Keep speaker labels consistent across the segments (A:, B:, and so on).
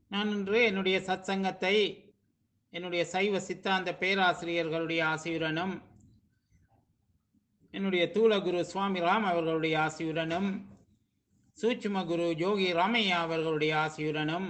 A: நான் இன்று என்னுடைய சத்சங்கத்தை என்னுடைய சைவ சித்தாந்த பேராசிரியர்களுடைய ஆசியுடனும் என்னுடைய தூளகுரு சுவாமி ராம் அவர்களுடைய ஆசியுடனும் சூட்சும குரு யோகி ராமையா அவர்களுடைய ஆசியுடனும்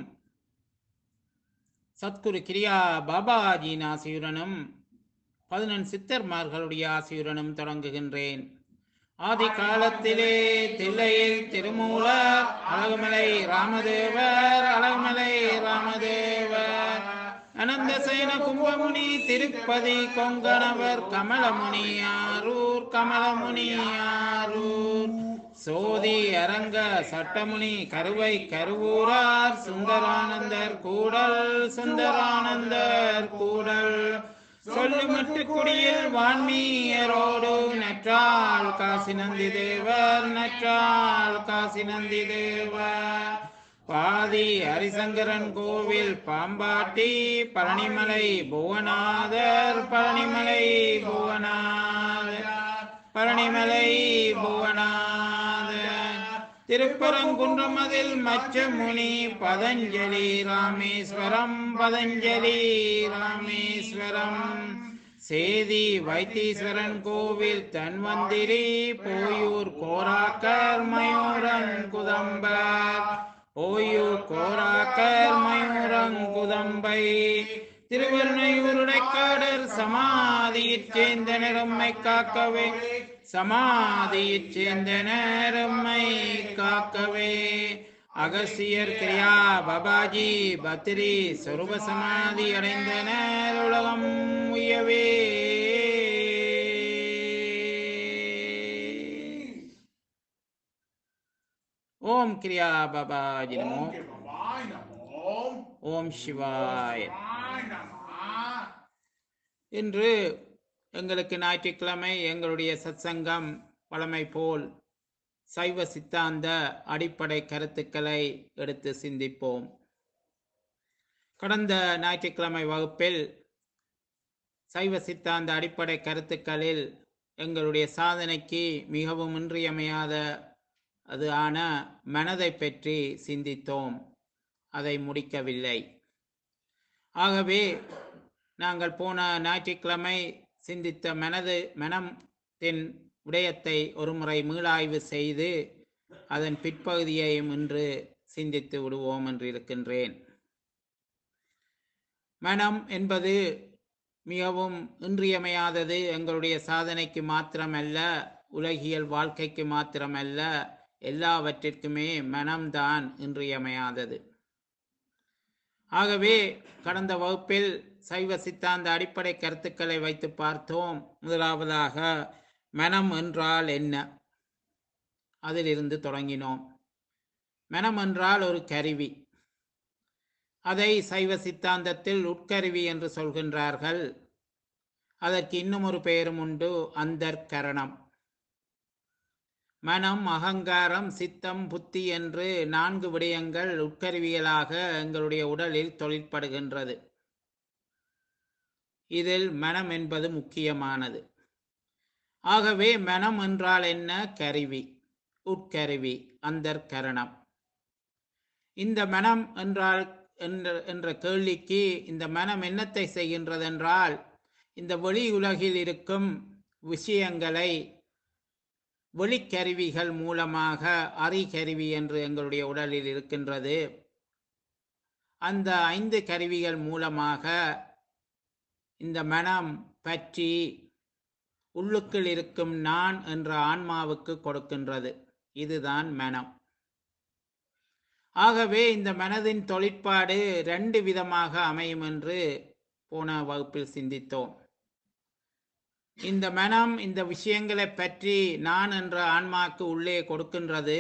A: சத்குரு கிரியா பாபாஜியின் ஆசியுடனும் பதினெண் சித்தர்மார்களுடைய ஆசியுடனும் தொடங்குகின்றேன் ஆதி காலத்திலே தில்லையில் திருமூலர் அழகுமலை ராமதேவர் அழகுமலை ராமதேவர் அனந்த சைன கும்பமுனி திருப்பதி கொங்கணவர் கமலமுனி ஆரூர் கமலமுனி ஆரூர் சோதி அரங்க சட்டமுனி கருவை கருவூரார் சுந்தரானந்தர் கூடல் சுந்தரானந்தர் கூடல் சொல்லுமட்டு குடியில் வான்மீயரோடு நற்றால் காசி நந்தி தேவர் நற்றால் காசி நந்தி தேவர் பாதி ஹரிசங்கரன் கோவில் பாம்பாட்டி பழனிமலை புவனாதர் பழனிமலை புவனாதர் பழனிமலை புவனாதர் திருப்பரங்குன்றமதில் மச்சமுனி பதஞ்சலி ராமேஸ்வரம் பதஞ்சலி ராமேஸ்வரம் சேதி வைத்தீஸ்வரன் கோவில் தன்வந்திரி போயூர் கோராக்கர் மயூரன் குதம்பர் ஓயூர் கோராக்கர் மயூரன் குதம்பை திருவருணையூருடைக்காடர் சமாதியிற் சேர்ந்த நிறம்மை காக்கவே சமாதியிற் சேர்ந்த நேரம்மை காக்கவே அகசியர் கிரியா பாபாஜி பத்ரி சொருப சமாதி அடைந்தனர் உலகம் உயவே ஓம் கிரியா பாபாஜி நமோ
B: ஓம் கிருபாய் நமோ
A: ஓம் சிவாய
B: சிவாய் நமோ
A: இன்று எங்களுக்கு ஞாயிற்றுக்கிழமை எங்களுடைய சத்சங்கம் வழமை போல் சைவ சித்தாந்த அடிப்படை கருத்துக்களை எடுத்து சிந்திப்போம் கடந்த ஞாயிற்றுக்கிழமை வகுப்பில் சைவ சித்தாந்த அடிப்படை கருத்துக்களில் எங்களுடைய சாதனைக்கு மிகவும் இன்றியமையாத அது ஆன மனதை பற்றி சிந்தித்தோம் அதை முடிக்கவில்லை ஆகவே நாங்கள் போன ஞாயிற்றுக்கிழமை சிந்தித்த மனது மனத்தின் விடயத்தை ஒருமுறை மீளாய்வு செய்து அதன் பிற்பகுதியையும் இன்று சிந்தித்து விடுவோம் என்று இருக்கின்றேன் மனம் என்பது மிகவும் இன்றியமையாதது எங்களுடைய சாதனைக்கு மாத்திரமல்ல உலகியல் வாழ்க்கைக்கு மாத்திரமல்ல எல்லாவற்றிற்குமே மனம்தான் இன்றியமையாதது ஆகவே கடந்த வகுப்பில் சைவ சித்தாந்த அடிப்படை கருத்துக்களை வைத்து பார்த்தோம் முதலாவதாக மனம் என்றால் என்ன அதிலிருந்து தொடங்கினோம் மனம் என்றால் ஒரு கருவி அதை சைவ சித்தாந்தத்தில் உட்கருவி என்று சொல்கின்றார்கள் அதற்கு இன்னும் ஒரு பெயரும் உண்டு அந்தர்கரணம் மனம் அகங்காரம் சித்தம் புத்தி என்று நான்கு விடயங்கள் உட்கருவியலாக எங்களுடைய உடலில் தொழிற்படுகின்றது இதில் மனம் என்பது முக்கியமானது ஆகவே மனம் என்றால் என்ன கருவி உட்கருவி அந்தர்கரணம் இந்த மனம் என்றால் என்ற என்ற கேள்விக்கு இந்த மனம் என்னத்தை செய்கின்றதென்றால் இந்த வெளி உலகில் இருக்கும் விஷயங்களை வெளிக்கருவிகள் மூலமாக அறிகருவி என்று எங்களுடைய உடலில் இருக்கின்றது அந்த ஐந்து கருவிகள் மூலமாக இந்த மனம் பற்றி உள்ளுக்குள் இருக்கும் நான் என்ற ஆன்மாவுக்கு கொடுக்கின்றது இதுதான் மனம் ஆகவே இந்த மனதின் தொழிற்பாடு ரெண்டு விதமாக அமையும் என்று போன வகுப்பில் சிந்தித்தோம் இந்த மனம் இந்த விஷயங்களை பற்றி நான் என்ற ஆன்மாக்கு உள்ளே கொடுக்கின்றது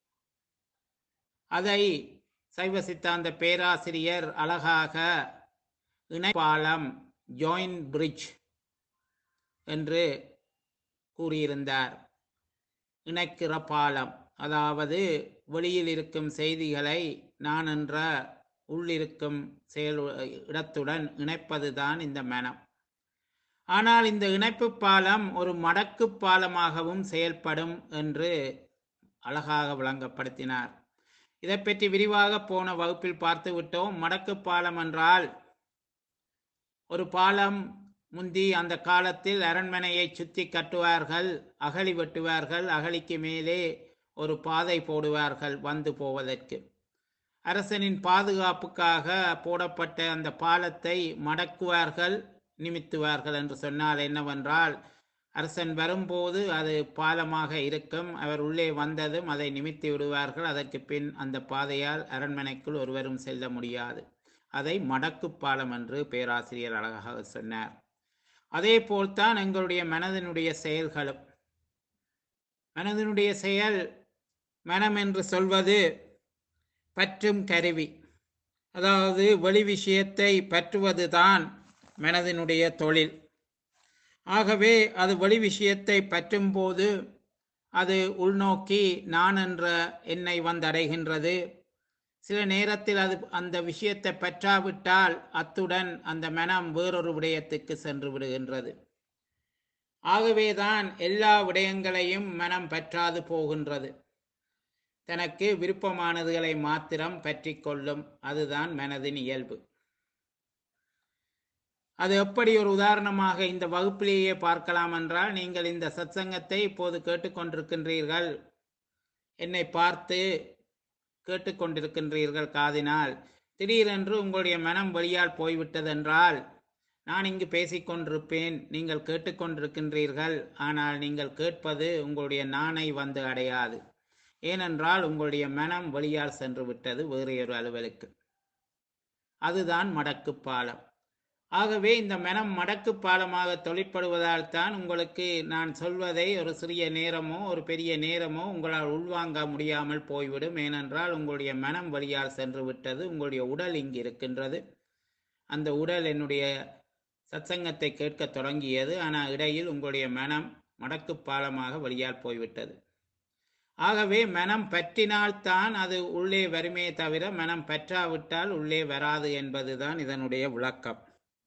A: அதை சைவ சித்தாந்த பேராசிரியர் அழகாக இணைப்பாலம் ஜாயின் பிரிட்ஜ் என்று கூறியிருந்தார் இணைக்கிற பாலம் அதாவது வெளியில் இருக்கும் செய்திகளை நான் என்ற உள்ளிருக்கும் செயல் இடத்துடன் இணைப்பதுதான் இந்த மனம் ஆனால் இந்த இணைப்பு பாலம் ஒரு மடக்கு பாலமாகவும் செயல்படும் என்று அழகாக விளங்கப்படுத்தினார் இதை பற்றி விரிவாக போன வகுப்பில் பார்த்து விட்டோம் மடக்கு பாலம் என்றால் ஒரு பாலம் முந்தி அந்த காலத்தில் அரண்மனையை சுற்றி கட்டுவார்கள் அகழி வெட்டுவார்கள் அகழிக்கு மேலே ஒரு பாதை போடுவார்கள் வந்து போவதற்கு அரசனின் பாதுகாப்புக்காக போடப்பட்ட அந்த பாலத்தை மடக்குவார்கள் நிமித்துவார்கள் என்று சொன்னால் என்னவென்றால் அரசன் வரும்போது அது பாலமாக இருக்கும் அவர் உள்ளே வந்ததும் அதை நிமித்தி விடுவார்கள் அதற்கு பின் அந்த பாதையால் அரண்மனைக்குள் ஒருவரும் செல்ல முடியாது அதை மடக்கு பாலம் என்று பேராசிரியர் அழகாக சொன்னார் அதே போல்தான் எங்களுடைய மனதினுடைய செயல்களும் மனதினுடைய செயல் மனம் என்று சொல்வது பற்றும் கருவி அதாவது வெளி விஷயத்தை பற்றுவதுதான் மனதினுடைய தொழில் ஆகவே அது வெளி விஷயத்தை பற்றும் போது அது உள்நோக்கி நான் என்ற எண்ணை வந்தடைகின்றது சில நேரத்தில் அது அந்த விஷயத்தை பற்றாவிட்டால் அத்துடன் அந்த மனம் வேறொரு விடயத்துக்கு சென்று விடுகின்றது ஆகவேதான் எல்லா விடயங்களையும் மனம் பற்றாது போகின்றது தனக்கு விருப்பமானதுகளை மாத்திரம் பற்றி கொள்ளும் அதுதான் மனதின் இயல்பு அது எப்படி ஒரு உதாரணமாக இந்த வகுப்பிலேயே பார்க்கலாம் என்றால் நீங்கள் இந்த சத்சங்கத்தை இப்போது கேட்டுக்கொண்டிருக்கின்றீர்கள் என்னை பார்த்து கேட்டுக்கொண்டிருக்கின்றீர்கள் காதினால் திடீரென்று உங்களுடைய மனம் வெளியால் போய்விட்டதென்றால் நான் இங்கு பேசிக்கொண்டிருப்பேன் நீங்கள் கேட்டுக்கொண்டிருக்கின்றீர்கள் ஆனால் நீங்கள் கேட்பது உங்களுடைய நாணை வந்து அடையாது ஏனென்றால் உங்களுடைய மனம் வெளியால் சென்று விட்டது வேறு ஒரு அலுவலுக்கு அதுதான் மடக்கு பாலம் ஆகவே இந்த மனம் மடக்கு பாலமாக தொழிற்படுவதால் தான் உங்களுக்கு நான் சொல்வதை ஒரு சிறிய நேரமோ ஒரு பெரிய நேரமோ உங்களால் உள்வாங்க முடியாமல் போய்விடும் ஏனென்றால் உங்களுடைய மனம் வழியால் சென்று விட்டது உங்களுடைய உடல் இங்கு இருக்கின்றது அந்த உடல் என்னுடைய சத்சங்கத்தை கேட்க தொடங்கியது ஆனால் இடையில் உங்களுடைய மனம் மடக்கு பாலமாக வழியால் போய்விட்டது ஆகவே மனம் பற்றினால்தான் அது உள்ளே வருமே தவிர மனம் பற்றாவிட்டால் உள்ளே வராது என்பதுதான் இதனுடைய விளக்கம்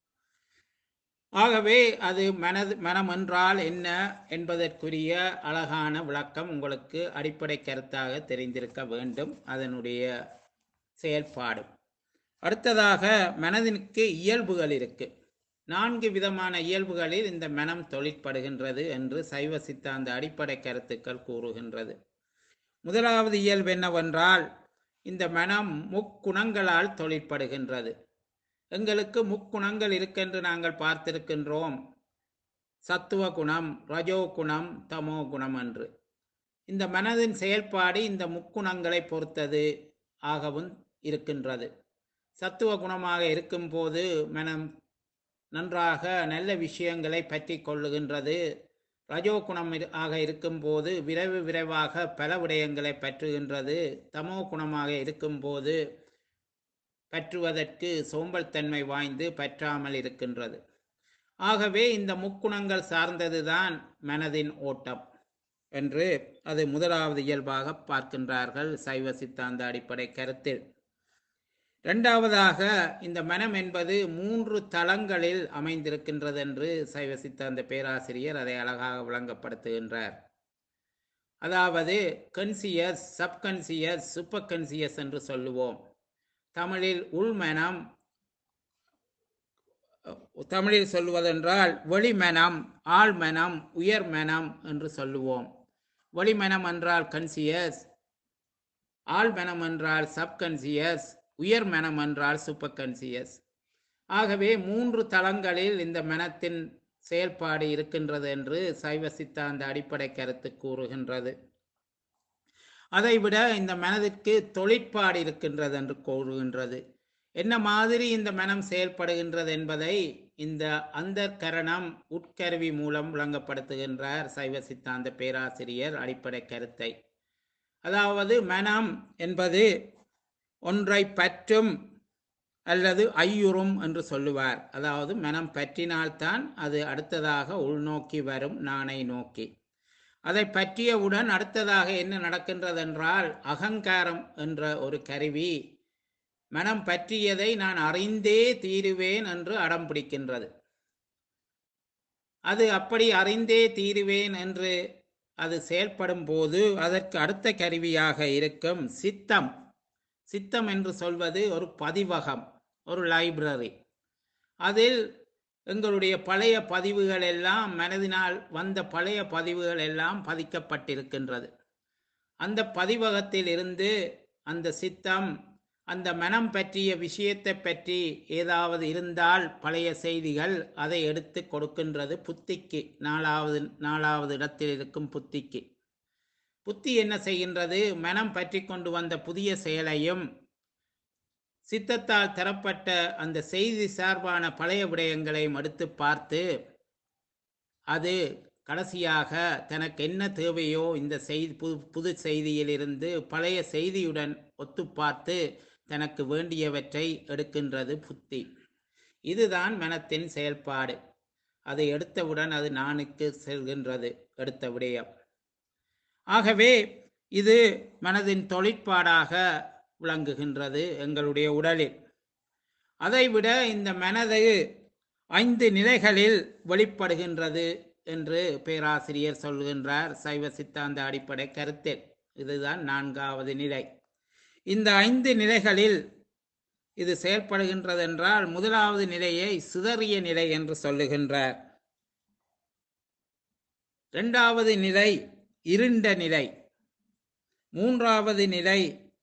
A: ஆகவே அது மனது மனம் என்றால் என்ன என்பதற்குரிய அழகான விளக்கம் உங்களுக்கு அடிப்படை கருத்தாக தெரிந்திருக்க வேண்டும் அதனுடைய செயல்பாடு அடுத்ததாக மனதிற்கு இயல்புகள் இருக்கு நான்கு விதமான இயல்புகளில் இந்த மனம் தொழிற்படுகின்றது என்று சைவ சித்தாந்த அடிப்படை கருத்துக்கள் கூறுகின்றது முதலாவது இயல்பு என்னவென்றால் இந்த மனம் முக்குணங்களால் தொழிற்படுகின்றது எங்களுக்கு முக்குணங்கள் இருக்கென்று நாங்கள் பார்த்திருக்கின்றோம் சத்துவ குணம் ரஜோ குணம் தமோ குணம் என்று இந்த மனதின் செயல்பாடு இந்த முக்குணங்களை பொறுத்தது ஆகவும் இருக்கின்றது சத்துவ குணமாக இருக்கும்போது மனம் நன்றாக நல்ல விஷயங்களை பற்றி கொள்ளுகின்றது ரஜோ குணம் ஆக இருக்கும்போது விரைவு விரைவாக பல விடயங்களை பற்றுகின்றது தமோ குணமாக இருக்கும்போது பற்றுவதற்கு சோம்பல்தன்மை வாய்ந்து பற்றாமல் இருக்கின்றது ஆகவே இந்த முக்குணங்கள் சார்ந்ததுதான் மனதின் ஓட்டம் என்று அது முதலாவது இயல்பாக பார்க்கின்றார்கள் சைவ சித்தாந்த அடிப்படை கருத்தில் இரண்டாவதாக இந்த மனம் என்பது மூன்று தளங்களில் அமைந்திருக்கின்றது என்று சைவ சித்தாந்த பேராசிரியர் அதை அழகாக விளங்கப்படுத்துகின்றார் அதாவது கன்சியஸ் சப்கன்சியஸ் சூப்பர் கன்சியஸ் என்று சொல்லுவோம் தமிழில் உள்மனம் தமிழில் சொல்லுவதென்றால் வெளிமனம் ஆழ்மனம் உயர்மனம் என்று சொல்லுவோம் வெளிமனம் என்றால் கன்சியஸ் ஆழ்மனம் என்றால் சப்கன்சியஸ் உயர் மனம் என்றால் சூப்பர் கன்சியஸ் ஆகவே மூன்று தளங்களில் இந்த மனத்தின் செயல்பாடு இருக்கின்றது என்று சைவ சித்தாந்த அடிப்படை கருத்து கூறுகின்றது அதைவிட இந்த மனதிற்கு தொழிற்பாடு இருக்கின்றது என்று கூறுகின்றது என்ன மாதிரி இந்த மனம் செயல்படுகின்றது என்பதை இந்த அந்த கரணம் உட்கருவி மூலம் விளங்கப்படுத்துகின்றார் சைவ சித்தாந்த பேராசிரியர் அடிப்படை கருத்தை அதாவது மனம் என்பது ஒன்றை பற்றும் அல்லது ஐயுறும் என்று சொல்லுவார் அதாவது மனம் பற்றினால்தான் அது அடுத்ததாக உள்நோக்கி வரும் நானை நோக்கி அதை பற்றியவுடன் அடுத்ததாக என்ன நடக்கின்றதென்றால் அகங்காரம் என்ற ஒரு கருவி மனம் பற்றியதை நான் அறிந்தே தீருவேன் என்று அடம் பிடிக்கின்றது அது அப்படி அறிந்தே தீருவேன் என்று அது செயல்படும் போது அதற்கு அடுத்த கருவியாக இருக்கும் சித்தம் சித்தம் என்று சொல்வது ஒரு பதிவகம் ஒரு லைப்ரரி அதில் எங்களுடைய பழைய பதிவுகள் எல்லாம் மனதினால் வந்த பழைய பதிவுகள் எல்லாம் பதிக்கப்பட்டிருக்கின்றது அந்த பதிவகத்தில் இருந்து அந்த சித்தம் அந்த மனம் பற்றிய விஷயத்தை பற்றி ஏதாவது இருந்தால் பழைய செய்திகள் அதை எடுத்து கொடுக்கின்றது புத்திக்கு நாலாவது நாலாவது இடத்தில் இருக்கும் புத்திக்கு புத்தி என்ன செய்கின்றது மனம் பற்றி கொண்டு வந்த புதிய செயலையும் சித்தத்தால் தரப்பட்ட அந்த செய்தி சார்பான பழைய விடயங்களையும் எடுத்து பார்த்து அது கடைசியாக தனக்கு என்ன தேவையோ இந்த செய்தி புது புது செய்தியிலிருந்து பழைய செய்தியுடன் ஒத்து பார்த்து தனக்கு வேண்டியவற்றை எடுக்கின்றது புத்தி இதுதான் மனத்தின் செயல்பாடு அதை எடுத்தவுடன் அது நானுக்கு செல்கின்றது எடுத்த விடயம் ஆகவே இது மனதின் தொழிற்பாடாக விளங்குகின்றது எங்களுடைய உடலில் அதைவிட இந்த மனது ஐந்து நிலைகளில் வெளிப்படுகின்றது என்று பேராசிரியர் சொல்கின்றார் சைவ சித்தாந்த அடிப்படை கருத்தில் இதுதான் நான்காவது நிலை இந்த ஐந்து நிலைகளில் இது செயல்படுகின்றது என்றால் முதலாவது நிலையை சிதறிய நிலை என்று சொல்லுகின்றார் இரண்டாவது நிலை இருண்ட நிலை மூன்றாவது நிலை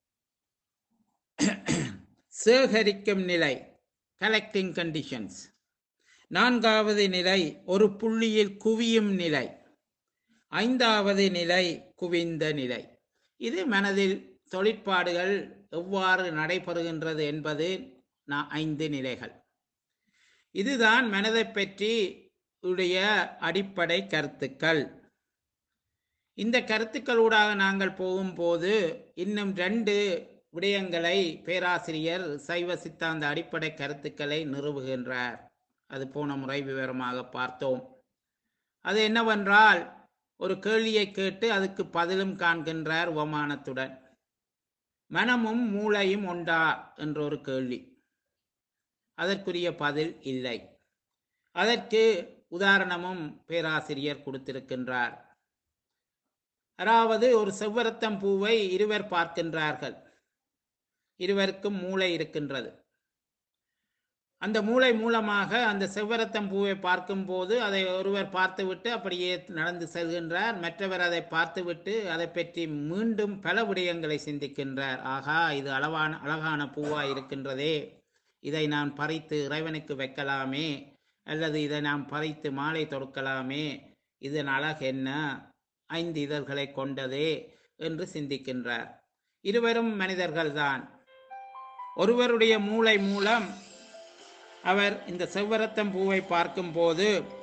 A: சேகரிக்கும் நிலை கலெக்டிங் கண்டிஷன்ஸ் நான்காவது நிலை ஒரு புள்ளியில் குவியும் நிலை ஐந்தாவது நிலை குவிந்த நிலை இது மனதில் தொழிற்பாடுகள் எவ்வாறு நடைபெறுகின்றது என்பது நா- ஐந்து நிலைகள் இதுதான் மனதை பற்றி உடைய அடிப்படை கருத்துக்கள் இந்த கருத்துக்களூடாக நாங்கள் போகும்போது இன்னும் ரெண்டு விடயங்களை பேராசிரியர் சைவ சித்தாந்த அடிப்படை கருத்துக்களை நிறுவுகின்றார் அது போன முறை விவரமாக பார்த்தோம் அது என்னவென்றால் ஒரு கேள்வியை கேட்டு அதுக்கு பதிலும் காண்கின்றார் உபமானத்துடன் மனமும் மூளையும் உண்டா என்ற ஒரு கேள்வி அதற்குரிய பதில் இல்லை அதற்கு உதாரணமும் பேராசிரியர் கொடுத்திருக்கின்றார் அதாவது ஒரு செவ்வரத்தம் பூவை இருவர் பார்க்கின்றார்கள் இருவருக்கும் மூளை இருக்கின்றது அந்த மூளை மூலமாக அந்த செவ்வரத்தம் பூவை பார்க்கும்போது அதை ஒருவர் பார்த்துவிட்டு அப்படியே நடந்து செல்கின்றார் மற்றவர் அதை பார்த்துவிட்டு அதை பற்றி மீண்டும் பல விடயங்களை சிந்திக்கின்றார் ஆகா இது அளவான அழகான பூவா இருக்கின்றதே இதை நான் பறித்து இறைவனுக்கு வைக்கலாமே அல்லது இதை நாம் பறித்து மாலை தொடுக்கலாமே இதன் அழகு என்ன ஐந்து இதழ்களை கொண்டதே என்று சிந்திக்கின்றார் இருவரும் மனிதர்கள்தான் ஒருவருடைய மூளை மூலம் அவர் இந்த செவ்வரத்தம் பூவை பார்க்கும்போது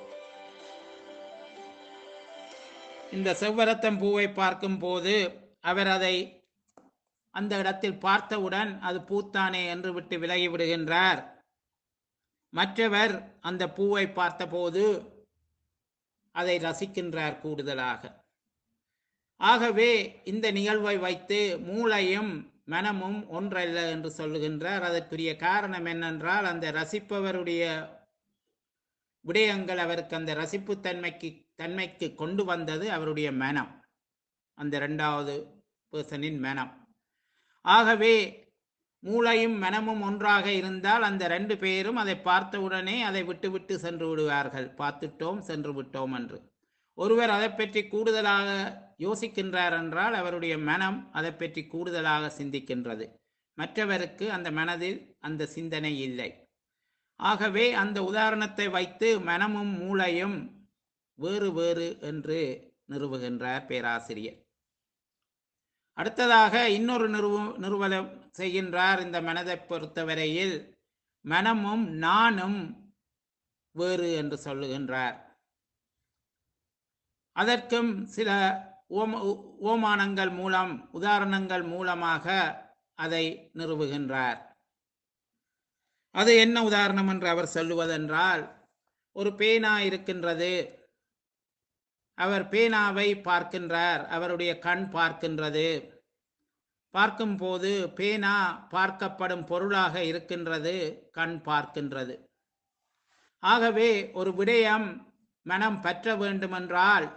A: இந்த செவ்வரத்தம் பூவை பார்க்கும்போது அவர் அதை அந்த இடத்தில் பார்த்தவுடன் அது பூத்தானே என்று விட்டு விலகி விடுகின்றார் மற்றவர் அந்த பூவை பார்த்தபோது அதை ரசிக்கின்றார் கூடுதலாக ஆகவே இந்த நிகழ்வை வைத்து மூளையும் மனமும் ஒன்றல்ல என்று சொல்லுகின்றார் அதற்குரிய காரணம் என்னென்றால் அந்த ரசிப்பவருடைய விடயங்கள் அவருக்கு அந்த ரசிப்பு தன்மைக்கு தன்மைக்கு கொண்டு வந்தது அவருடைய மனம் அந்த இரண்டாவது பர்சனின் மனம் ஆகவே மூளையும் மனமும் ஒன்றாக இருந்தால் அந்த ரெண்டு பேரும் அதை பார்த்தவுடனே அதை விட்டு விட்டு சென்று விடுவார்கள் பார்த்துட்டோம் சென்று விட்டோம் என்று ஒருவர் அதை பற்றி கூடுதலாக யோசிக்கின்றார் என்றால் அவருடைய மனம் அதை பற்றி கூடுதலாக சிந்திக்கின்றது மற்றவருக்கு அந்த மனதில் அந்த சிந்தனை இல்லை ஆகவே அந்த உதாரணத்தை வைத்து மனமும் மூளையும் வேறு வேறு என்று நிறுவுகின்றார் பேராசிரியர் அடுத்ததாக இன்னொரு நிறுவ நிறுவனம் செய்கின்றார் இந்த மனதை பொறுத்தவரையில் மனமும் நானும் வேறு என்று சொல்லுகின்றார் அதற்கும் சில ஓம உ- ஓமானங்கள் மூலம் உதாரணங்கள் மூலமாக அதை நிறுவுகின்றார் அது என்ன உதாரணம் என்று அவர் சொல்லுவதென்றால் ஒரு பேனா இருக்கின்றது அவர் பேனாவை பார்க்கின்றார் அவருடைய கண் பார்க்கின்றது பார்க்கும்போது பேனா பார்க்கப்படும் பொருளாக இருக்கின்றது கண் பார்க்கின்றது ஆகவே ஒரு விடயம் மனம் பற்ற வேண்டுமென்றால்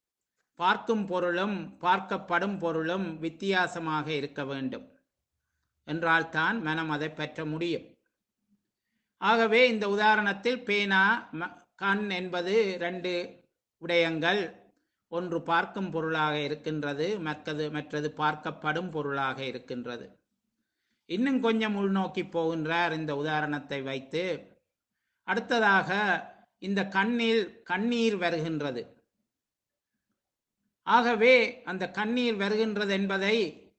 A: பார்க்கும் பொருளும் பார்க்கப்படும் பொருளும் வித்தியாசமாக இருக்க வேண்டும் என்றால்தான் மனம் அதை பெற்ற முடியும் ஆகவே இந்த உதாரணத்தில் பேனா ம- கண் என்பது ரெண்டு விடயங்கள் ஒன்று பார்க்கும் பொருளாக இருக்கின்றது மற்றது மற்றது பார்க்கப்படும் பொருளாக இருக்கின்றது இன்னும் கொஞ்சம் உள்நோக்கி போகின்றார் இந்த உதாரணத்தை வைத்து அடுத்ததாக இந்த கண்ணில் கண்ணீர் வருகின்றது ஆகவே அந்த கண்ணீர் வருகின்றது என்பதை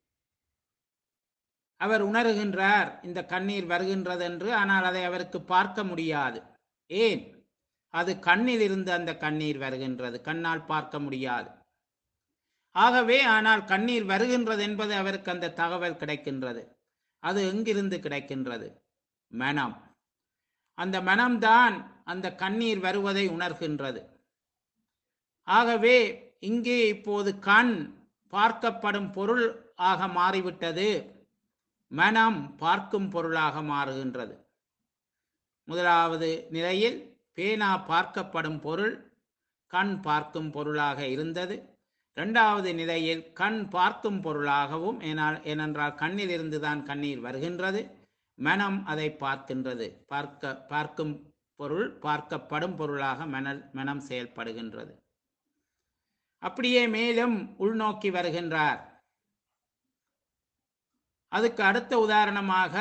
A: அவர் உணர்கின்றார் இந்த கண்ணீர் வருகின்றது என்று ஆனால் அதை அவருக்கு பார்க்க முடியாது ஏன் அது கண்ணில் இருந்து அந்த கண்ணீர் வருகின்றது கண்ணால் பார்க்க முடியாது ஆகவே ஆனால் கண்ணீர் வருகின்றது என்பது அவருக்கு அந்த தகவல் கிடைக்கின்றது அது எங்கிருந்து கிடைக்கின்றது மனம் அந்த மனம்தான் அந்த கண்ணீர் வருவதை உணர்கின்றது ஆகவே இங்கே இப்போது கண் பார்க்கப்படும் பொருள் ஆக மாறிவிட்டது மனம் பார்க்கும் பொருளாக மாறுகின்றது முதலாவது நிலையில் பேனா பார்க்கப்படும் பொருள் கண் பார்க்கும் பொருளாக இருந்தது இரண்டாவது நிலையில் கண் பார்க்கும் பொருளாகவும் ஏனால் ஏனென்றால் கண்ணில் இருந்துதான் கண்ணீர் வருகின்றது மனம் அதை பார்க்கின்றது பார்க்க பார்க்கும் பொருள் பார்க்கப்படும் பொருளாக மனல் மனம் செயல்படுகின்றது அப்படியே மேலும் உள்நோக்கி வருகின்றார் அதுக்கு அடுத்த உதாரணமாக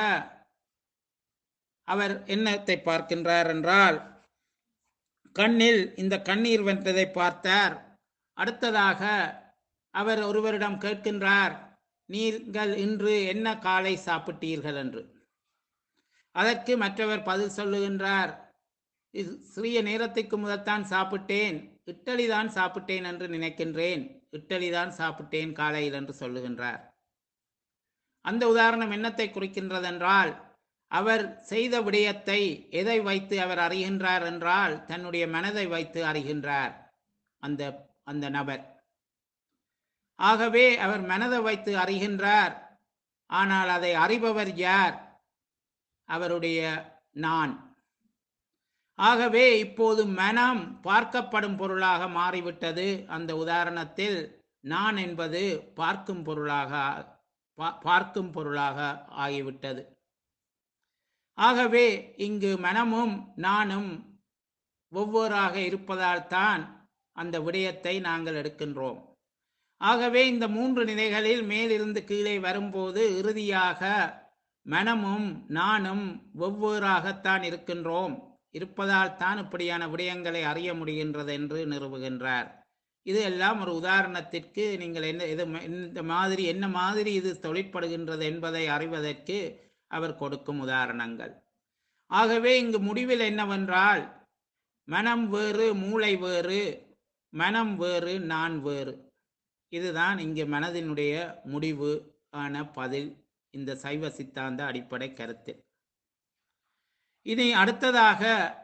A: அவர் என்னத்தை பார்க்கின்றார் என்றால் கண்ணில் இந்த கண்ணீர் வந்ததை பார்த்தார் அடுத்ததாக அவர் ஒருவரிடம் கேட்கின்றார் நீங்கள் இன்று என்ன காலை சாப்பிட்டீர்கள் என்று அதற்கு மற்றவர் பதில் சொல்லுகின்றார் "இது சிறிய நேரத்துக்கு முதல்தான் சாப்பிட்டேன் இட்டலி தான் சாப்பிட்டேன் என்று நினைக்கின்றேன் இட்டலி தான் சாப்பிட்டேன் காலையில் என்று சொல்லுகின்றார் அந்த உதாரணம் என்னத்தை குறிக்கின்றதென்றால் அவர் செய்த விடயத்தை எதை வைத்து அவர் அறிகின்றார் என்றால் தன்னுடைய மனதை வைத்து அறிகின்றார் அந்த அந்த நபர் ஆகவே அவர் மனதை வைத்து அறிகின்றார் ஆனால் அதை அறிபவர் யார் அவருடைய நான் ஆகவே இப்போது மனம் பார்க்கப்படும் பொருளாக மாறிவிட்டது அந்த உதாரணத்தில் நான் என்பது பார்க்கும் பொருளாக பா- பார்க்கும் பொருளாக ஆகிவிட்டது ஆகவே இங்கு மனமும் நானும் ஒவ்வொருவராக இருப்பதால் தான் அந்த விடயத்தை நாங்கள் எடுக்கின்றோம் ஆகவே இந்த மூன்று நிலைகளில் மேலிருந்து கீழே வரும்போது இறுதியாக மனமும் நானும் வெவ்வேறாகத்தான் இருக்கின்றோம் இருப்பதால் தான் இப்படியான விடயங்களை அறிய முடிகின்றது என்று நிறுவுகின்றார் இது எல்லாம் ஒரு உதாரணத்திற்கு நீங்கள் என்ன இது ம- இந்த மாதிரி என்ன மாதிரி இது தொழிற்படுகின்றது என்பதை அறிவதற்கு அவர் கொடுக்கும் உதாரணங்கள் ஆகவே இங்கு முடிவில் என்னவென்றால் மனம் வேறு மூளை வேறு மனம் வேறு நான் வேறு இதுதான் இங்கு மனதினுடைய முடிவு ஆன பதில் இந்த சைவ சித்தாந்த அடிப்படை கருத்து இனி அடுத்ததாக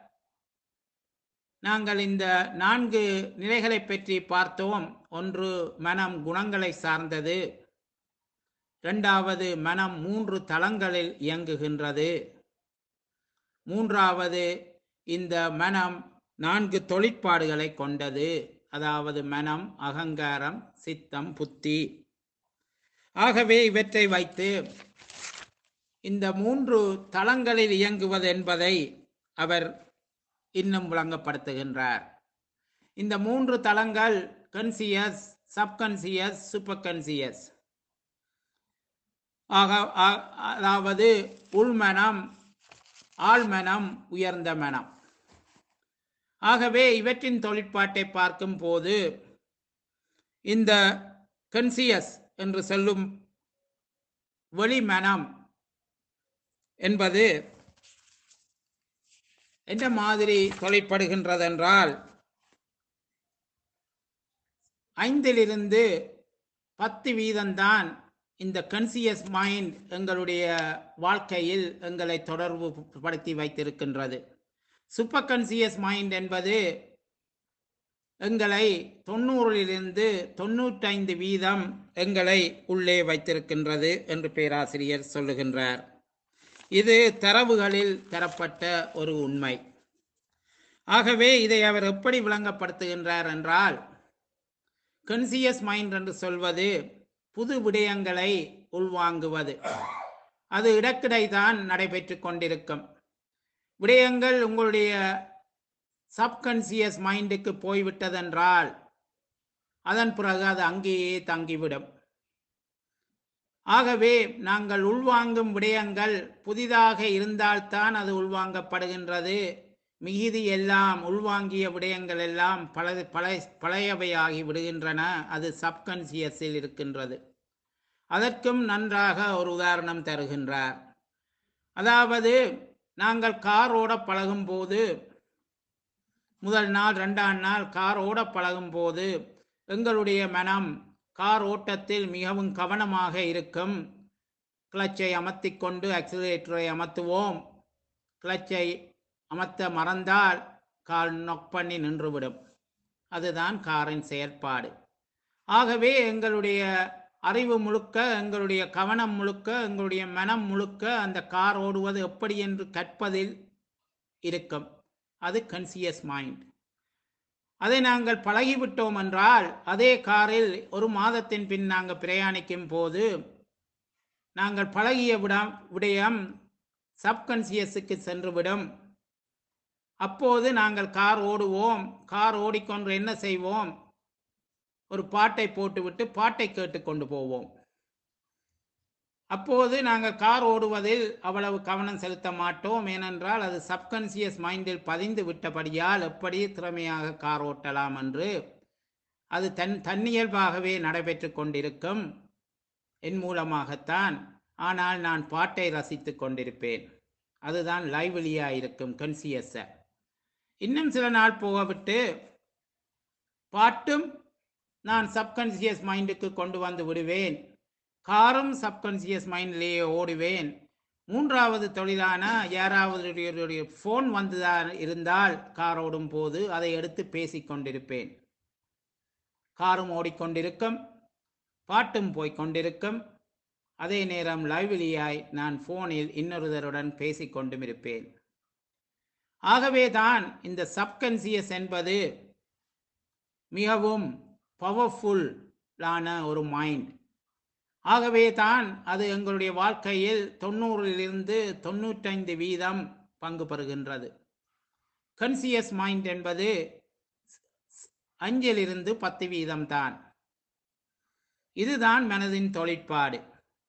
A: நாங்கள் இந்த நான்கு நிலைகளை பற்றி பார்த்தோம் ஒன்று மனம் குணங்களை சார்ந்தது இரண்டாவது மனம் மூன்று தளங்களில் இயங்குகின்றது மூன்றாவது இந்த மனம் நான்கு தொழிற்பாடுகளை கொண்டது அதாவது மனம் அகங்காரம் சித்தம் புத்தி ஆகவே இவற்றை வைத்து இந்த மூன்று தளங்களில் இயங்குவது என்பதை அவர் இன்னும் விளங்கப்படுத்துகின்றார் இந்த மூன்று தளங்கள் கன்சியஸ் சப்கன்சியஸ் சூப்பர் கன்சியஸ் ஆக ஆ- அதாவது உள்மனம் ஆழ்மனம் உயர்ந்த மனம் ஆகவே இவற்றின் தொழிற்பாட்டை பார்க்கும் போது இந்த கன்சியஸ் என்று சொல்லும் வெளிமனம் என்பது என்ன மாதிரி தொழிற்படுகின்றதென்றால் ஐந்திலிருந்து பத்து வீதம்தான் இந்த கன்சியஸ் மைண்ட் எங்களுடைய வாழ்க்கையில் எங்களை தொடர்பு படுத்தி வைத்திருக்கின்றது சூப்பர் கன்சியஸ் மைண்ட் என்பது எங்களை தொண்ணூறிலிருந்து தொண்ணூற்றைந்து வீதம் எங்களை உள்ளே வைத்திருக்கின்றது என்று பேராசிரியர் சொல்லுகின்றார் இது தரவுகளில் தரப்பட்ட ஒரு உண்மை ஆகவே இதை அவர் எப்படி விளங்கப்படுத்துகின்றார் என்றால் கன்சியஸ் மைண்ட் என்று சொல்வது புது விடயங்களை உள்வாங்குவது அது இடக்கிடை தான் நடைபெற்று கொண்டிருக்கும் விடயங்கள் உங்களுடைய சப்கான்சியஸ் மைண்டுக்கு போய்விட்டதென்றால் அதன் பிறகு அது அங்கேயே தங்கிவிடும் ஆகவே நாங்கள் உள்வாங்கும் விடயங்கள் புதிதாக இருந்தால்தான் அது உள்வாங்கப்படுகின்றது மிகுதி எல்லாம் உள்வாங்கிய விடயங்கள் எல்லாம் பல பழைய பழையவையாகி விடுகின்றன அது சப்கான்சியஸில் இருக்கின்றது அதற்கும் நன்றாக ஒரு உதாரணம் தருகின்றார் அதாவது நாங்கள் கார் ஓட பழகும் போது முதல் நாள் ரெண்டாம் நாள் கார் ஓட பழகும் போது எங்களுடைய மனம் கார் ஓட்டத்தில் மிகவும் கவனமாக இருக்கும் கிளச்சை அமர்த்தி கொண்டு அக்சிலேட்டரை அமர்த்துவோம் கிளச்சை அமர்த்த மறந்தால் கால் நொக் பண்ணி நின்றுவிடும் அதுதான் காரின் செயற்பாடு ஆகவே எங்களுடைய அறிவு முழுக்க எங்களுடைய கவனம் முழுக்க எங்களுடைய மனம் முழுக்க அந்த கார் ஓடுவது எப்படி என்று கற்பதில் இருக்கும் அது கன்சியஸ் மைண்ட் அதை நாங்கள் பழகிவிட்டோம் என்றால் அதே காரில் ஒரு மாதத்தின் பின் நாங்கள் பிரயாணிக்கும் போது நாங்கள் பழகிய விடம் விடயம் சப்கான்சியஸுக்கு சென்றுவிடும் அப்போது நாங்கள் கார் ஓடுவோம் கார் ஓடிக்கொண்டு என்ன செய்வோம் ஒரு பாட்டை போட்டுவிட்டு பாட்டை கேட்டுக்கொண்டு போவோம் அப்போது நாங்கள் கார் ஓடுவதில் அவ்வளவு கவனம் செலுத்த மாட்டோம் ஏனென்றால் அது சப்கான்சியஸ் மைண்டில் பதிந்து விட்டபடியால் எப்படி திறமையாக கார் ஓட்டலாம் என்று அது தன் தன்னியல்பாகவே நடைபெற்று கொண்டிருக்கும் என் மூலமாகத்தான் ஆனால் நான் பாட்டை ரசித்து கொண்டிருப்பேன் அதுதான் லைவ்லியா இருக்கும் கன்சியஸ இன்னும் சில நாள் போகவிட்டு பாட்டும் நான் சப்கான்சியஸ் மைண்டுக்கு கொண்டு வந்து விடுவேன் காரும் சப்கான்சியஸ் மைண்ட்லேயே ஓடுவேன் மூன்றாவது தொழிலான யாராவது ஃபோன் வந்துதான் இருந்தால் கார் ஓடும் போது அதை எடுத்து பேசிக் கொண்டிருப்பேன் காரும் ஓடிக்கொண்டிருக்கும் பாட்டும் போய்க் கொண்டிருக்கும் அதே நேரம் லைவ்லியாய் நான் ஃபோனில் இன்னொருதருடன் பேசிக் கொண்டும் இருப்பேன் ஆகவே தான் இந்த சப்கன்சியஸ் என்பது மிகவும் பவர்ஃபுல்லான ஒரு மைண்ட் ஆகவே தான் அது எங்களுடைய வாழ்க்கையில் தொண்ணூறிலிருந்து தொண்ணூற்றைந்து வீதம் பங்கு பெறுகின்றது கன்சியஸ் மைண்ட் என்பது அஞ்சிலிருந்து பத்து வீதம் தான் இதுதான் மனதின் தொழிற்பாடு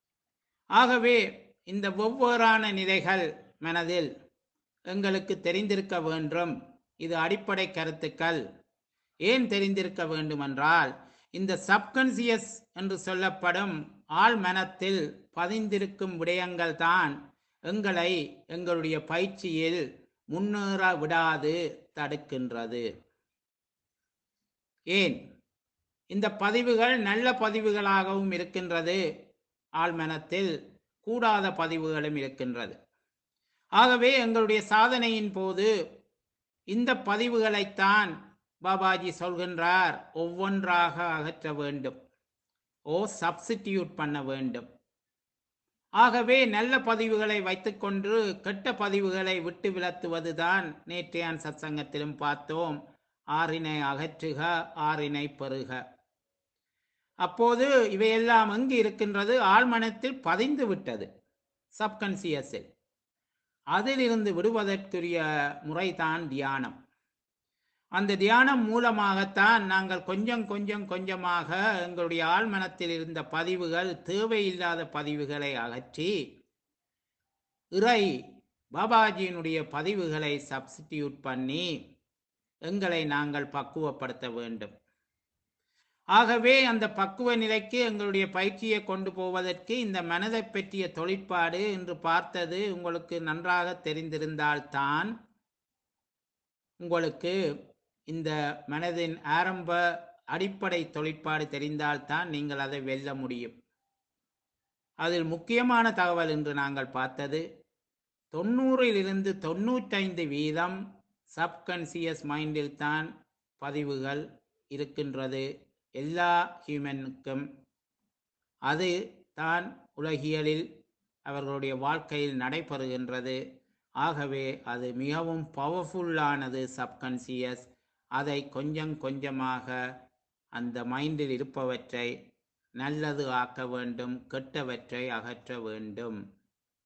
A: ஆகவே இந்த ஒவ்வொருறான நிலைகள் மனதில் எங்களுக்கு தெரிந்திருக்க வேண்டும் இது அடிப்படை கருத்துக்கள் ஏன் தெரிந்திருக்க வேண்டுமென்றால் இந்த சப்கன்சியஸ் என்று சொல்லப்படும் ஆழ் மனத்தில் பதிந்திருக்கும் விடயங்கள் தான் எங்களை எங்களுடைய பயிற்சியில் முன்னேற விடாது தடுக்கின்றது ஏன் இந்த பதிவுகள் நல்ல பதிவுகளாகவும் இருக்கின்றது ஆழ்மனத்தில் கூடாத பதிவுகளும் இருக்கின்றது ஆகவே எங்களுடைய சாதனையின் போது இந்த பதிவுகளைத்தான் பாபாஜி சொல்கின்றார் ஒவ்வொன்றாக அகற்ற வேண்டும் ஓ சப்ஸ்டிடியூட் பண்ண வேண்டும் ஆகவே நல்ல பதிவுகளை வைத்துக்கொண்டு கெட்ட பதிவுகளை விட்டு விலத்துவதுதான் நேற்றையான் சத்சங்கத்திலும் பார்த்தோம் ஆறினை அகற்றுக ஆறினை பெறுக அப்போது இவையெல்லாம் எங்கு இருக்கின்றது ஆழ்மனத்தில் பதிந்து விட்டது சப்கன்சியஸில் அதிலிருந்து விடுவதற்குரிய முறைதான் தியானம் அந்த தியானம் மூலமாகத்தான் நாங்கள் கொஞ்சம் கொஞ்சம் கொஞ்சமாக எங்களுடைய ஆழ்மனத்தில் இருந்த பதிவுகள் தேவையில்லாத பதிவுகளை அகற்றி இறை பாபாஜியினுடைய பதிவுகளை சப்ஸ்டியூட் பண்ணி எங்களை நாங்கள் பக்குவப்படுத்த வேண்டும் ஆகவே அந்த பக்குவ நிலைக்கு எங்களுடைய பயிற்சியை கொண்டு போவதற்கு இந்த மனதை பற்றிய தொழிற்பாடு என்று பார்த்தது உங்களுக்கு நன்றாக தெரிந்திருந்தால்தான் உங்களுக்கு இந்த மனதின் ஆரம்ப அடிப்படை தொழிற்பாடு தெரிந்தால்தான் நீங்கள் அதை வெல்ல முடியும் அதில் முக்கியமான தகவல் என்று நாங்கள் பார்த்தது தொண்ணூறிலிருந்து தொண்ணூற்றைந்து வீதம் சப்கன்சியஸ் மைண்டில் தான் பதிவுகள் இருக்கின்றது எல்லா ஹியூமனுக்கும் அது தான் உலகியலில் அவர்களுடைய வாழ்க்கையில் நடைபெறுகின்றது ஆகவே அது மிகவும் பவர்ஃபுல்லானது சப்கான்சியஸ் அதை கொஞ்சம் கொஞ்சமாக அந்த மைண்டில் இருப்பவற்றை நல்லது ஆக்க வேண்டும் கெட்டவற்றை அகற்ற வேண்டும்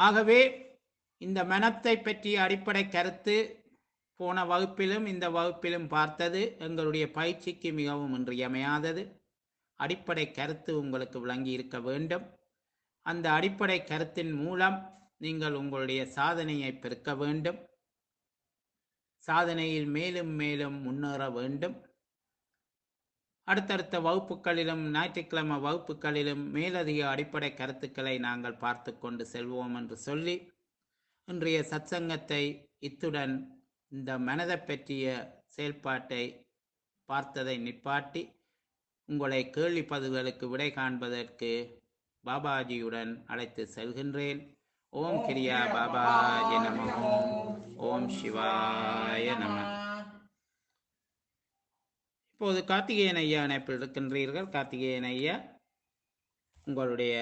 A: ஆகவே இந்த மனத்தை பற்றிய அடிப்படை கருத்து போன வகுப்பிலும் இந்த வகுப்பிலும் பார்த்தது எங்களுடைய பயிற்சிக்கு மிகவும் இன்றியமையாதது அடிப்படை கருத்து உங்களுக்கு விளங்கி இருக்க வேண்டும் அந்த அடிப்படை கருத்தின் மூலம் நீங்கள் உங்களுடைய சாதனையை பெருக்க வேண்டும் சாதனையில் மேலும் மேலும் முன்னேற வேண்டும் அடுத்தடுத்த வகுப்புகளிலும் ஞாயிற்றுக்கிழமை வகுப்புகளிலும் மேலதிக அடிப்படை கருத்துக்களை நாங்கள் பார்த்து கொண்டு செல்வோம் என்று சொல்லி இன்றைய சத்சங்கத்தை இத்துடன் இந்த மனதை பற்றிய செயல்பாட்டை பார்த்ததை நிப்பாட்டி உங்களை கேள்வி பதில்களுக்கு விடை காண்பதற்கு பாபாஜியுடன் அழைத்து செல்கின்றேன் ஓம் கிரியா பாபாஜி நம ஓம் ஓம் சிவாய நம இப்போது கார்த்திகேயன் ஐயா இணைப்பில் இருக்கின்றீர்கள் கார்த்திகேயன் ஐயா உங்களுடைய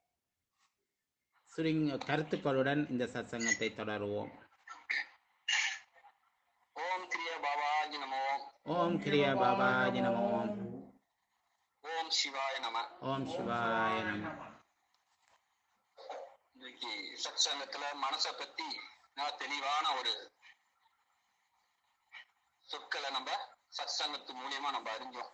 A: சுருங்க கருத்துக்களுடன் இந்த சத்சங்கத்தை தொடருவோம்
C: ஓம் கிரியா பாபாஜி நமோ
A: ஓம் கிரியா பாபாஜி நம ஓம்
C: ஓம் சிவாய நம
A: ஓம் சிவாய நம
C: இன்னைக்கு சத்சங்கத்துல மனசை பத்தி நான் தெளிவான ஒரு சொற்களை நம்ம சத்சங்கத்து மூலியமா நம்ம அறிஞ்சோம்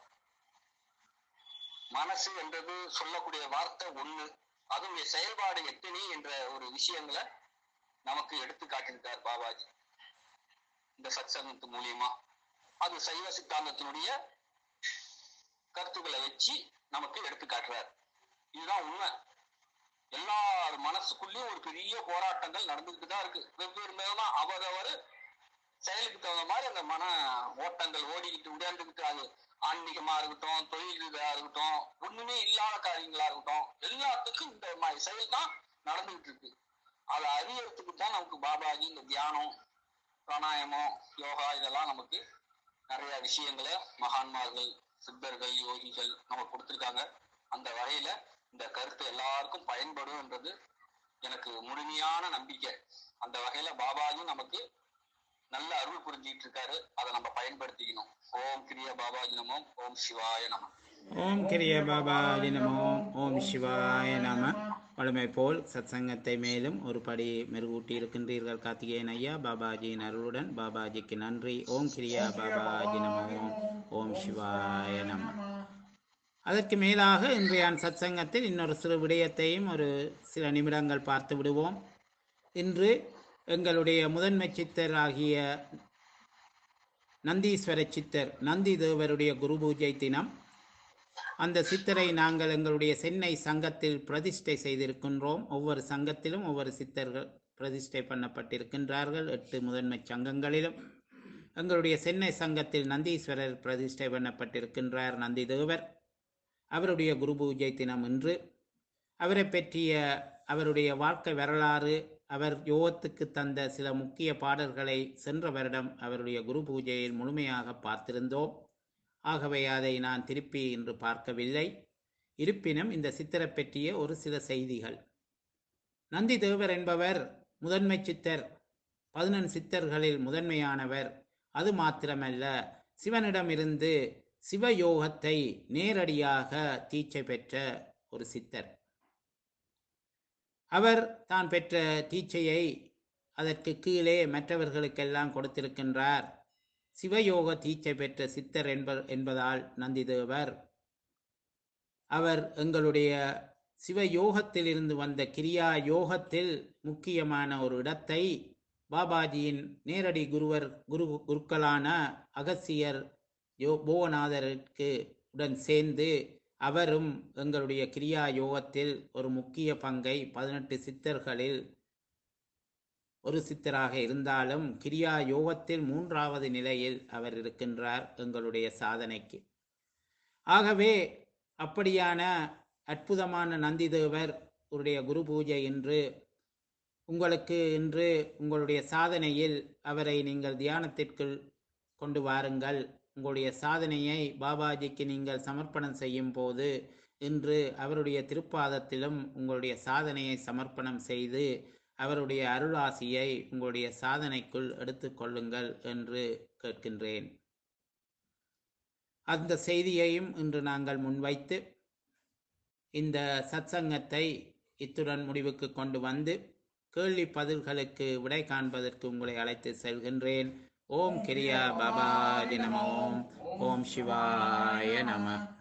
C: மனசு என்றது சொல்லக்கூடிய வார்த்தை ஒண்ணு அதனுடைய செயல்பாடு எத்தனை என்ற ஒரு விஷயங்களை நமக்கு எடுத்து காட்டியிருக்கார் பாபாஜி இந்த சத்சங்கத்து மூலியமா அது சைவ சித்தாந்தத்தினுடைய கருத்துக்களை வச்சு நமக்கு எடுத்து காட்டுறார் இதுதான் உண்மை எல்லார் மனசுக்குள்ளேயும் ஒரு பெரிய போராட்டங்கள் நடந்துகிட்டு தான் இருக்கு வெவ்வேறு விதமா அவரவர் செயலுக்கு தகுந்த மாதிரி அந்த மன ஓட்டங்கள் ஓடிக்கிட்டு உடையாந்துக்கிட்டு அது ஆன்மீகமா இருக்கட்டும் தொழில் இதா இருக்கட்டும் ஒண்ணுமே இல்லாத காரியங்களா இருக்கட்டும் எல்லாத்துக்கும் இந்த மாதிரி செயல் தான் நடந்துகிட்டு இருக்கு அதை அறியறதுக்கு தான் நமக்கு பாபாஜி இந்த தியானம் பிராணாயமம் யோகா இதெல்லாம் நமக்கு நிறைய விஷயங்களை மகான்மார்கள் சித்தர்கள் யோகிகள் நமக்கு கொடுத்திருக்காங்க அந்த வகையில இந்த கருத்து எல்லாருக்கும் பயன்படும்ன்றது எனக்கு முழுமையான நம்பிக்கை அந்த வகையில பாபாஜி நமக்கு நல்ல அருள் புரிஞ்சிட்டு இருக்காரு அதை நம்ம பயன்படுத்திக்கணும் ஓம் கிரிய பாபாஜி நமோம் ஓம் சிவாய நம
A: ஓம் கிரிய பாபாஜி நம ஓம் ஓம் சிவாய நம வழமை போல் சத்சங்கத்தை மேலும் ஒரு படி மெருகூட்டி இருக்கின்றீர்கள் கார்த்திகேயன் ஐயா பாபாஜியின் அருளுடன் பாபாஜிக்கு நன்றி ஓம் கிரியா பாபாஜி நம ஓம் ஓம் சிவாய நம அதற்கு மேலாக இன்றைய சத்சங்கத்தில் இன்னொரு சிறு விடயத்தையும் ஒரு சில நிமிடங்கள் பார்த்து விடுவோம் இன்று எங்களுடைய முதன்மை சித்தர் ஆகிய நந்தீஸ்வர சித்தர் நந்தி தேவருடைய குரு பூஜை தினம் அந்த சித்தரை நாங்கள் எங்களுடைய சென்னை சங்கத்தில் பிரதிஷ்டை செய்திருக்கின்றோம் ஒவ்வொரு சங்கத்திலும் ஒவ்வொரு சித்தர்கள் பிரதிஷ்டை பண்ணப்பட்டிருக்கின்றார்கள் எட்டு முதன்மை சங்கங்களிலும் எங்களுடைய சென்னை சங்கத்தில் நந்தீஸ்வரர் பிரதிஷ்டை பண்ணப்பட்டிருக்கின்றார் நந்தி தேவர் அவருடைய குரு பூஜை தினம் இன்று அவரை பற்றிய அவருடைய வாழ்க்கை வரலாறு அவர் யோகத்துக்கு தந்த சில முக்கிய பாடல்களை சென்ற வருடம் அவருடைய குரு பூஜையில் முழுமையாக பார்த்திருந்தோம் ஆகவே அதை நான் திருப்பி இன்று பார்க்கவில்லை இருப்பினும் இந்த சித்தரை பற்றிய ஒரு சில செய்திகள் நந்தி தேவர் என்பவர் முதன்மை சித்தர் பதினெண் சித்தர்களில் முதன்மையானவர் அது மாத்திரமல்ல சிவனிடமிருந்து சிவயோகத்தை நேரடியாக தீட்சை பெற்ற ஒரு சித்தர் அவர் தான் பெற்ற தீட்சையை அதற்கு கீழே மற்றவர்களுக்கெல்லாம் கொடுத்திருக்கின்றார் சிவயோக தீட்சை பெற்ற சித்தர் என்ப என்பதால் நந்திதேவர் அவர் எங்களுடைய சிவயோகத்தில் இருந்து வந்த கிரியா யோகத்தில் முக்கியமான ஒரு இடத்தை பாபாஜியின் நேரடி குருவர் குரு குருக்களான அகசியர் யோ போகநாதருக்கு உடன் சேர்ந்து அவரும் எங்களுடைய கிரியா யோகத்தில் ஒரு முக்கிய பங்கை பதினெட்டு சித்தர்களில் ஒரு சித்தராக இருந்தாலும் கிரியா யோகத்தில் மூன்றாவது நிலையில் அவர் இருக்கின்றார் எங்களுடைய சாதனைக்கு ஆகவே அப்படியான அற்புதமான நந்திதேவர் உடைய குரு பூஜை இன்று உங்களுக்கு இன்று உங்களுடைய சாதனையில் அவரை நீங்கள் தியானத்திற்குள் கொண்டு வாருங்கள் உங்களுடைய சாதனையை பாபாஜிக்கு நீங்கள் சமர்ப்பணம் செய்யும் போது இன்று அவருடைய திருப்பாதத்திலும் உங்களுடைய சாதனையை சமர்ப்பணம் செய்து அவருடைய அருளாசியை உங்களுடைய சாதனைக்குள் எடுத்துக்கொள்ளுங்கள் என்று கேட்கின்றேன் அந்த செய்தியையும் இன்று நாங்கள் முன்வைத்து இந்த சத்சங்கத்தை இத்துடன் முடிவுக்கு கொண்டு வந்து கேள்வி பதில்களுக்கு விடை காண்பதற்கு உங்களை அழைத்து செல்கின்றேன் ஓம் கிரியா பாபாஜி நம ஓம் ஓம் சிவாய நம